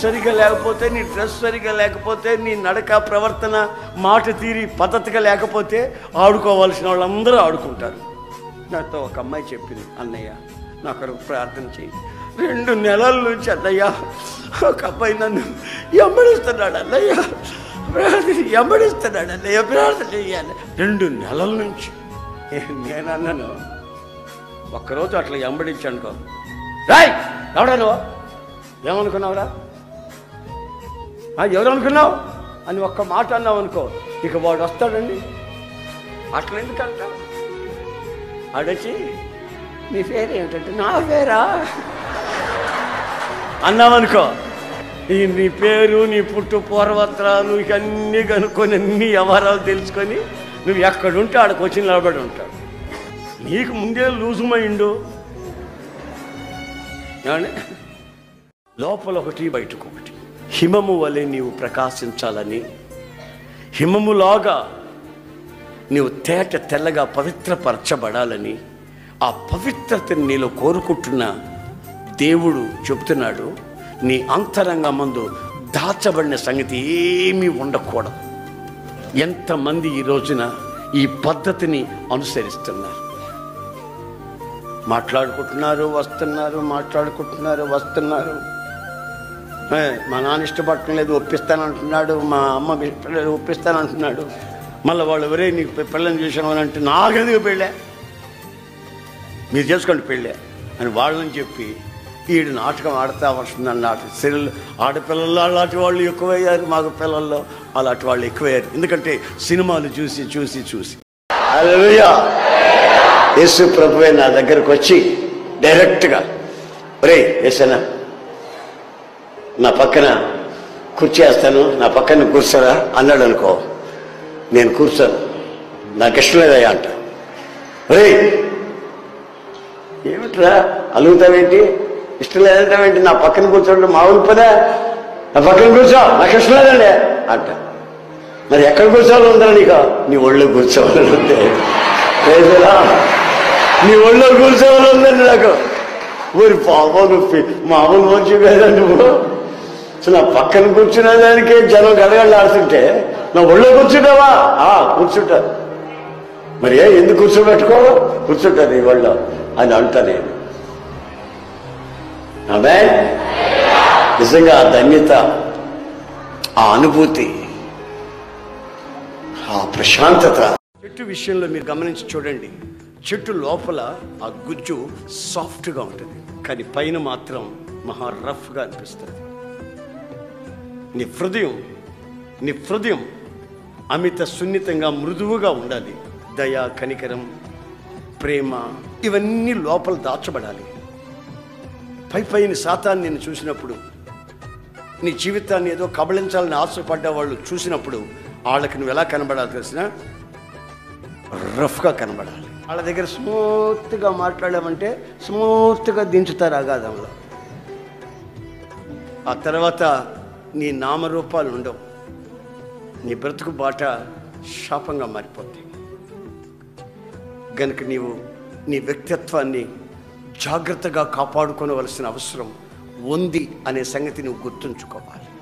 సరిగా లేకపోతే నీ డ్రెస్ సరిగా లేకపోతే నీ నడక ప్రవర్తన మాట తీరి పద్ధతిగా లేకపోతే ఆడుకోవాల్సిన వాళ్ళందరూ ఆడుకుంటారు నాతో ఒక అమ్మాయి చెప్పింది అన్నయ్య నా కొరకు ప్రార్థన చేయి రెండు నెలల నుంచి అన్నయ్య ఒక అబ్బాయి నన్ను ఎంబడిస్తున్నాడు అన్నయ్య ప్రార్థన ఎంబడిస్తున్నాడు అన్నయ్య ప్రార్థన చెయ్యాలి రెండు నెలల నుంచి నేను అన్నాను ఒక్కరోజు అట్లా ఎంబడించి అనుకో రాయ్ ఎవడా నువ్వు ఏమనుకున్నావురా ఆ, ఎవరు అనుకున్నావు అని ఒక్క మాట అన్నావు అనుకో ఇక వాడు వస్తాడండి అట్లా ఎందుకంట ఆడొచ్చి నీ పేరు ఏమిటంటే నా పేరా అన్నావనుకో ఈ నీ పేరు నీ పుట్టు పూర్వత్రాలు ఇక అన్నీ కనుక్కొని అన్ని వ్యవహారాలు తెలుసుకొని నువ్వు ఎక్కడుంటే ఆడకు వచ్చి నిలబడి ఉంటావు నీకు ముందే లూజు మైండు ఏమండి లోపల ఒకటి బయటకు ఒకటి హిమము వలె నీవు ప్రకాశించాలని హిమములాగా నీవు తేట తెల్లగా పవిత్రపరచబడాలని ఆ పవిత్రతని నీలో కోరుకుంటున్న దేవుడు చెబుతున్నాడు నీ అంతరంగ మందు దాచబడిన సంగతి ఏమీ ఉండకూడదు ఎంతమంది ఈ రోజున ఈ పద్ధతిని అనుసరిస్తున్నారు మాట్లాడుకుంటున్నారు వస్తున్నారు మాట్లాడుకుంటున్నారు వస్తున్నారు ఏ, మా నాన్న ఇష్టపడటం లేదు ఒప్పిస్తానంటున్నాడు మా అమ్మ పిల్లలు ఒప్పిస్తానంటున్నాడు మళ్ళీ వాళ్ళు ఎవరే నీకు పి- పిల్లని చూసాను అని అంటే నాకెందుకు పెళ్ళే మీరు చేసుకోండి పెళ్ళే అని వాళ్ళని చెప్పి ఈడు నాటకం ఆడుతా వస్తుందని నాటకం సిరిల్ ఆడపిల్లల్లో అలాంటి వాళ్ళు ఎక్కువయ్యారు మాకు పిల్లల్లో అలాంటి వాళ్ళు ఎక్కువయ్యారు ఎందుకంటే సినిమాలు చూసి చూసి చూసి హల్లెలూయా యేసు ప్రభువే నా దగ్గరకు వచ్చి డైరెక్ట్గా ఒరే యేసనా నా పక్కన కుర్చీ వేస్తాను నా పక్కన కూర్చోరా అన్నాడు అనుకో నేను కూర్చోను నాకు ఇష్టం లేదయ్యా అంట ఒరే ఏమిట్రా అలుగుతావేంటి ఇష్టం లేదంటావేంటి నా పక్కన కూర్చోండి మామూలు పదా నా పక్కన కూర్చో నాకు ఇష్టం లేదండి అంట మరి ఎక్కడ కూర్చోవాలి ఉందా నీకు నీ ఒళ్ళో కూర్చోవాలని ఉంది లేదురా నీ ఒళ్ళో కూర్చోవాలని ఉందండి నాకు ఊరి పాపం నొప్పి మామూలు మనిషి కదా నువ్వు సో నా పక్కన కూర్చునే దానికే జనం గడగడలు ఆడుతుంటే నా ఒళ్ళో కూర్చుంటావా ఆ కూర్చుంటా మరి ఏ ఎందుకు కూర్చోబెట్టుకో కూర్చుంటా నీ ఒళ్ళో అని అంటా నేను ఆమె నిజంగా ఆ ధన్యత ఆ అనుభూతి ఆ ప్రశాంతత చెట్టు విషయంలో మీరు గమనించి చూడండి చెట్టు లోపల ఆ గుజ్జు సాఫ్ట్గా ఉంటుంది కానీ పైన మాత్రం మహా రఫ్గా అనిపిస్తుంది నీ హృదయం నీ హృదయం అమిత సున్నితంగా మృదువుగా ఉండాలి దయ కనికరం ప్రేమ ఇవన్నీ లోపల దాచబడాలి పై పైన సాతాన్ని నేను చూసినప్పుడు నీ జీవితాన్ని ఏదో కబళించాలని ఆశపడ్డ వాళ్ళు చూసినప్పుడు వాళ్ళకి నువ్వు ఎలా కనబడాలి తెలిసిన రఫ్గా కనబడాలి వాళ్ళ దగ్గర స్మూత్గా మాట్లాడామంటే స్మూత్గా దించుతారు అగాధంలో ఆ తర్వాత నీ నామరూపాలు ఉండవు నీ బ్రతుకు బాట శాపంగా మారిపోతాయి గనుక నీవు నీ వ్యక్తిత్వాన్ని జాగ్రత్తగా కాపాడుకోవలసిన అవసరం ఉంది అనే సంగతి నువ్వు గుర్తుంచుకోవాలి